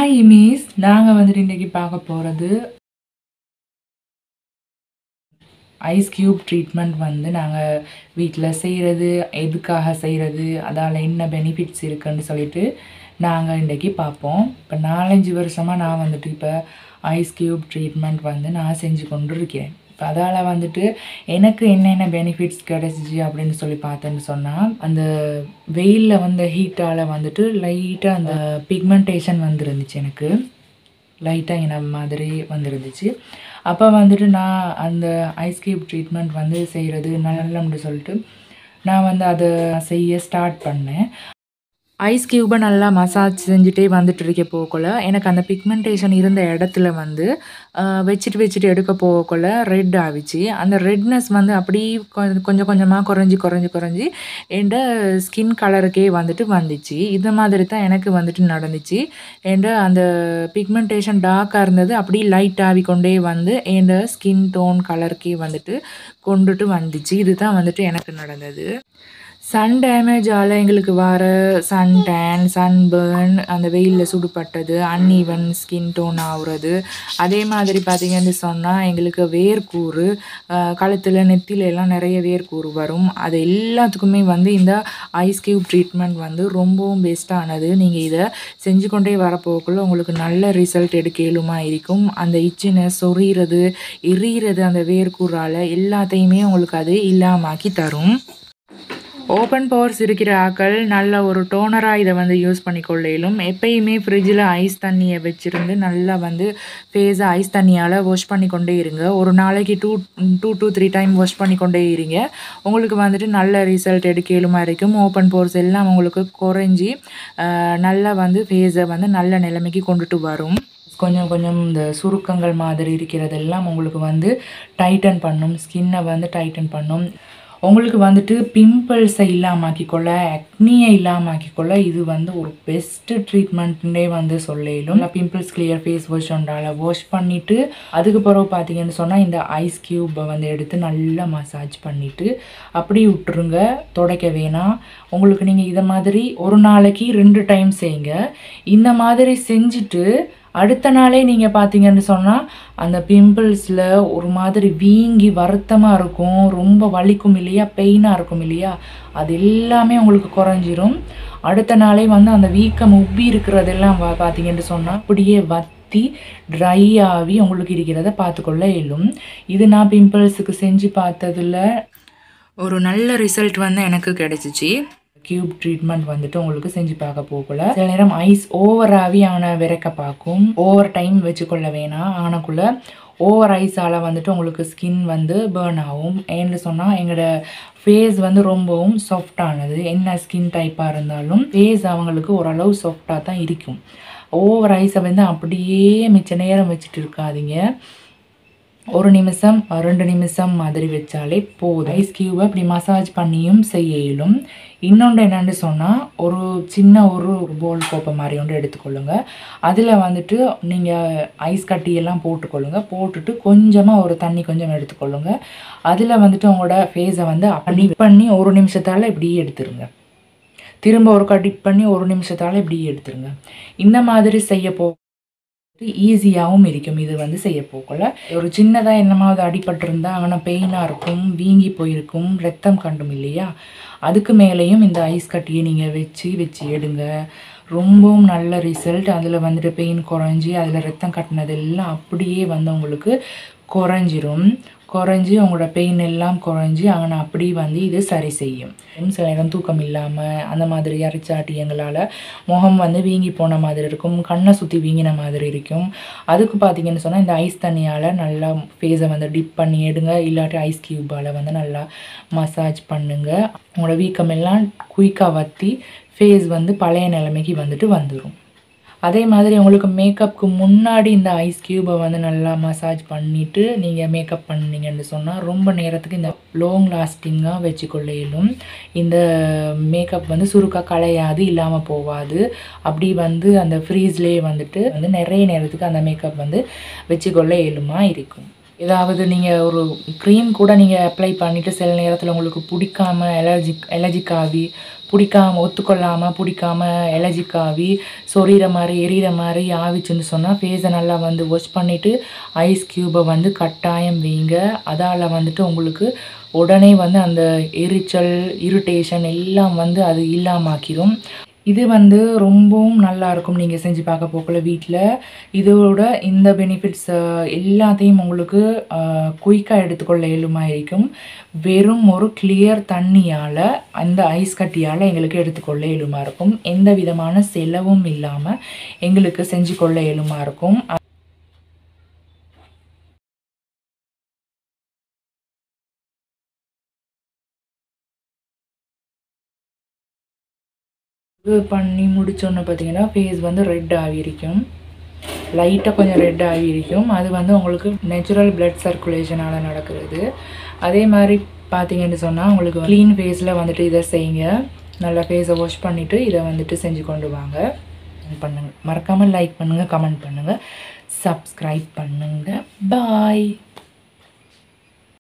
hi miss நாங்கள் வந்துட்டு இன்றைக்கி பார்க்க போகிறது ஐஸ் க்யூப் ட்ரீட்மெண்ட் வந்து நாங்கள் வீட்டில் செய்கிறது எதுக்காக செய்கிறது அதால் என்ன பெனிஃபிட்ஸ் இருக்குன்னு சொல்லிட்டு நாங்கள் இன்றைக்கி பார்ப்போம் இப்போ நாலஞ்சு வருஷமாக நான் வந்துட்டு இப்போ ஐஸ் க்யூப் ட்ரீட்மெண்ட் வந்து நான் செஞ்சு கொண்டு இருக்கேன் இப்போ அதால் வந்துட்டு எனக்கு என்னென்ன பெனிஃபிட்ஸ் கிடச்சிச்சு அப்படின்னு சொல்லி பார்த்தேன்னு சொன்னால் அந்த வெயிலில் வந்த ஹீட்டால் வந்துட்டு லைட்டாக அந்த பிக்மெண்டேஷன் வந்துருந்துச்சு எனக்கு லைட்டாக என்ன மாதிரி வந்துருந்துச்சு அப்போ வந்துட்டு நான் அந்த ஐஸ் கியூப் ட்ரீட்மெண்ட் வந்து செய்கிறது நல்லம்னு சொல்லிட்டு நான் வந்து அதை செய்ய ஸ்டார்ட் பண்ணேன் ஐஸ் கியூபை நல்லா மசாஜ் செஞ்சுட்டே வந்துட்டு இருக்க போகக்குள்ள எனக்கு அந்த பிக்மெண்டேஷன் இருந்த இடத்துல வந்து ஆஹ், வச்சுட்டு வச்சுட்டு எடுக்க போகக்குள்ள ரெட் ஆகிச்சு அந்த ரெட்னஸ் வந்து அப்படி கொ- கொஞ்சம் கொஞ்சமாக குறைஞ்சி குறைஞ்சி குறைஞ்சி என்ட ஸ்கின் கலருக்கே வந்துட்டு வந்துச்சு இந்த மாதிரி தான் எனக்கு வந்துட்டு நடந்துச்சு என்ட அந்த பிக்மெண்டேஷன் டார்க்காக இருந்தது அப்படி லைட் ஆகிக்கொண்டே வந்து என்ட ஸ்கின் டோன் கலருக்கே வந்துட்டு கொண்டுட்டு வந்துச்சு இதுதான் வந்துட்டு எனக்கு நடந்தது சன் டேமேஜால் எங்களுக்கு வர சன் டேன் சன்பர்ன் அந்த வெயிலில் சுடுபட்டது அன்ஈவன் ஸ்கின் டோன் ஆகுறது அதே மாதிரி பார்த்தீங்கன்னு சொன்னால் எங்களுக்கு வேர்க்கூறு கழுத்தில் நெத்தில எல்லாம் நிறைய வேர்க்கூறு வரும் அது எல்லாத்துக்குமே வந்து இந்த ஐஸ் கியூப் ட்ரீட்மெண்ட் வந்து ரொம்பவும் பெஸ்ட்டானது நீங்கள் இதை செஞ்சு கொண்டே வரப்போக்குள்ள உங்களுக்கு நல்ல ரிசல்ட் எடுக்க இயலுமா இருக்கும் அந்த இச்சினஸ் சொறிகிறது எரியிறது அந்த வேர்க்கூறால் எல்லாத்தையுமே உங்களுக்கு அது இல்லாமாக்கி தரும் ஓப்பன் பவர்ஸ் இருக்கிற ஆக்கள் நல்ல ஒரு டோனராக இதை வந்து யூஸ் பண்ணிக்கொள்ளையிலும் எப்பயுமே ஃப்ரிட்ஜில் ஐஸ் தண்ணியை வச்சுருந்து நல்லா வந்து ஃபேஸை ஐஸ் தண்ணியால் வாஷ் பண்ணிக்கொண்டே இருங்க ஒரு நாளைக்கு two two two three time wash பண்ணிக்கொண்டே இருங்க உங்களுக்கு வந்துட்டு நல்ல ரிசல்ட் எடுக்கலுமா இருக்கும் ஓப்பன் போர்ஸ் எல்லாம் உங்களுக்கு குறைஞ்சி ஆஹ், நல்லா வந்து ஃபேஸை வந்து நல்ல நிலைமைக்கு கொண்டுட்டு வரும் கொஞ்சம் கொஞ்சம் இந்த சுருக்கங்கள் மாதிரி இருக்கிறதெல்லாம் உங்களுக்கு வந்து டைட்டன் பண்ணும் ஸ்கின்னை வந்து டைட்டன் பண்ணும் உங்களுக்கு வந்துட்டு பிம்பிள்ஸை இல்லாமாக்கிக்கொள்ள அக்னியை இல்லாமாக்கிக்கொள்ள இது வந்து ஒரு பெஸ்ட்டு ட்ரீட்மெண்ட்னே வந்து சொல்லிடும் பிம்பிள்ஸ் கிளியர் ஃபேஸ் வாஷ் ஒன்றால் வாஷ் பண்ணிவிட்டு அதுக்கு பிறகு பார்த்தீங்கன்னு சொன்னால் இந்த ஐஸ் க்யூப்பை வந்து எடுத்து நல்லா மசாஜ் பண்ணிவிட்டு அப்படி விட்டுருங்க துடைக்க வேணாம் உங்களுக்கு நீங்கள் இதை மாதிரி ஒரு நாளைக்கு ரெண்டு டைம் செய்யுங்க இந்த மாதிரி செஞ்சுட்டு அடுத்த நாளே நீங்கள் பார்த்தீங்கன்னு சொன்னால் அந்த பிம்பிள்ஸில் ஒரு மாதிரி வீங்கி வருத்தமாக இருக்கும் ரொம்ப வலிக்கும் இல்லையா பெயினாக இருக்கும் இல்லையா அது எல்லாமே உங்களுக்கு குறைஞ்சிரும் அடுத்த நாளே வந்து அந்த வீக்கம் உப்பி இருக்கிறதெல்லாம் வா- பார்த்தீங்கன்னு சொன்னால் அப்படியே வத்தி ட்ரை ஆகி உங்களுக்கு இருக்கிறத பார்த்துக்கொள்ள இயலும் இது நான் பிம்பிள்ஸுக்கு செஞ்சு பார்த்ததுல ஒரு நல்ல ரிசல்ட் வந்து எனக்கு கிடைச்சிச்சு கியூப் ட்ரீட்மெண்ட் வந்துட்டு உங்களுக்கு செஞ்சு பார்க்க போகல சில நேரம் ஐஸ் ஓவர் ஆவியான விறக்க பார்க்கும் ஓவர் டைம் வச்சுக்கொள்ள வேணாம் ஆனக்குள்ள ஓவர் ஐஸால் வந்துட்டு உங்களுக்கு ஸ்கின் வந்து பேர்ன் ஆகும் ஏன்னு சொன்னால் எங்களோட ஃபேஸ் வந்து ரொம்பவும் சாஃப்டானது என்ன ஸ்கின் டைப்பாக இருந்தாலும் ஃபேஸ் அவங்களுக்கு ஓரளவு சாஃப்டாக தான் இருக்கும் ஓவர் ஐஸை வந்து அப்படியே மிச்ச நேரம் வச்சுட்டு இருக்காதீங்க ஒரு நிமிஷம் ரெண்டு நிமிஷம் மாதிரி வச்சாலே போதும் ஐஸ் கியூபை அப்படி மசாஜ் பண்ணியும் செய்ய இயலும் இன்னொன்று என்னன்னு சொன்னால் ஒரு சின்ன ஒரு போல் கோப்பை மாதிரி ஒன்று எடுத்துக்கொள்ளுங்க அதில் வந்துட்டு நீங்கள் ஐஸ் கட்டியெல்லாம் போட்டுக்கொள்ளுங்க போட்டுட்டு கொஞ்சமாக ஒரு தண்ணி கொஞ்சம் எடுத்துக்கொள்ளுங்க அதில் வந்துட்டு உங்களோட ஃபேஸை வந்து அப்படி பண்ணி ஒரு நிமிஷத்தால் இப்படி எடுத்துருங்க திரும்ப ஒரு டிப் பண்ணி ஒரு நிமிஷத்தால் இப்படி எடுத்துருங்க இந்த மாதிரி செய்ய போ ஈஸியாகவும் இருக்கும் இது வந்து செய்ய போகல ஒரு சின்னதாக என்னமாவது அடிபட்டிருந்தா ஆனால் பெயினாக இருக்கும் வீங்கி போயிருக்கும் ரத்தம் கண்டும் இல்லையா அதுக்கு மேலேயும் இந்த ஐஸ் கட்டியை நீங்கள் வச்சு வச்சு எடுங்க ரொம்பவும் நல்ல ரிசல்ட் அதில் வந்துட்டு பெயின் குறைஞ்சி அதில் ரத்தம் கட்டினது எல்லாம் அப்படியே வந்து உங்களுக்கு குறைஞ்சிரும் குறைஞ்சி உங்களோட பெயின் எல்லாம் குறைஞ்சி ஆனால் அப்படி வந்து இது சரி செய்யும் சில நேரம் தூக்கம் இல்லாமல் அந்த மாதிரி அரிச்சாட்டி எங்களால் முகம் வந்து வீங்கி போன மாதிரி இருக்கும் கண்ணை சுற்றி வீங்கின மாதிரி இருக்கும் அதுக்கு பார்த்தீங்கன்னு சொன்னால் இந்த ஐஸ் தண்ணியால் நல்லா ஃபேஸை வந்து டிப் பண்ணி எடுங்க இல்லாட்டி ஐஸ் க்யூப்பால் வந்து நல்லா மசாஜ் பண்ணுங்க உங்களோட வீக்கம் எல்லாம் குயிக்காக வற்றி ஃபேஸ் வந்து பழைய நிலைமைக்கு வந்துட்டு வந்துடும் அதே மாதிரி உங்களுக்கு மேக்கப்புக்கு முன்னாடி இந்த ஐஸ் க்யூபை வந்து நல்லா மசாஜ் பண்ணிவிட்டு நீங்கள் மேக்கப் பண்ணீங்கன்னு சொன்னால் ரொம்ப நேரத்துக்கு இந்த லாங் லாஸ்டிங்காக வச்சுக்கொள்ள இயலும் இந்த மேக்கப் வந்து சுருக்க கலையாது இல்லாமல் போகாது அப்படி வந்து அந்த ஃப்ரீஸ்லேயே வந்துட்டு வந்து நிறைய நேரத்துக்கு அந்த மேக்கப் வந்து வச்சுக்கொள்ள இயலுமா இருக்கும் ஏதாவது நீங்கள் ஒரு க்ரீம் கூட நீங்கள் அப்ளை பண்ணிவிட்டு சில நேரத்தில் உங்களுக்கு பிடிக்காம அலர்ஜிக் அலர்ஜிக் ஆகி பிடிக்காம ஒத்துக்கொள்ளாமல் பிடிக்காம அலர்ஜிக் ஆகி சொரிகிற மாதிரி எரியிற மாதிரி ஆவிச்சுன்னு சொன்னால் ஃபேஸை நல்லா வந்து வாஷ் பண்ணிவிட்டு ஐஸ் க்யூபை வந்து கட்டாயம் வைங்க அதால் வந்துட்டு உங்களுக்கு உடனே வந்து அந்த எரிச்சல் இரிட்டேஷன் எல்லாம் வந்து அது இல்லாமாக்கிடும் இது வந்து ரொம்பவும் நல்லா இருக்கும் நீங்கள் செஞ்சு பார்க்க போக்கல வீட்டில் இதோட இந்த பெனிஃபிட்ஸ் எல்லாத்தையும் உங்களுக்கு குயிக்காக எடுத்துக்கொள்ள இயலுமா இருக்கும் வெறும் ஒரு கிளியர் தண்ணியால் அந்த ஐஸ் கட்டியால் எங்களுக்கு எடுத்துக்கொள்ள இயலுமா இருக்கும் எந்த விதமான செலவும் இல்லாமல் எங்களுக்கு செஞ்சு கொள்ள இயலுமா இருக்கும் இது பண்ணி முடிச்சோன்னு பார்த்தீங்கன்னா ஃபேஸ் வந்து ரெட் ஆகியிருக்கும் லைட்டாக கொஞ்சம் ரெட் ஆகியிருக்கும் அது வந்து உங்களுக்கு நேச்சுரல் பிளட் சர்க்குலேஷனால் நடக்கிறது அதே மாதிரி பார்த்தீங்கன்னு சொன்னால் உங்களுக்கு க்ளீன் ஃபேஸில் வந்துட்டு இதை செய்யுங்க நல்லா ஃபேஸை வாஷ் பண்ணிவிட்டு இதை வந்துட்டு செஞ்சு கொண்டு வாங்க பண்ணுங்கள் மறக்காமல் லைக் பண்ணுங்கள் கமெண்ட் பண்ணுங்கள் சப்ஸ்கிரைப் பண்ணுங்கள் பாய்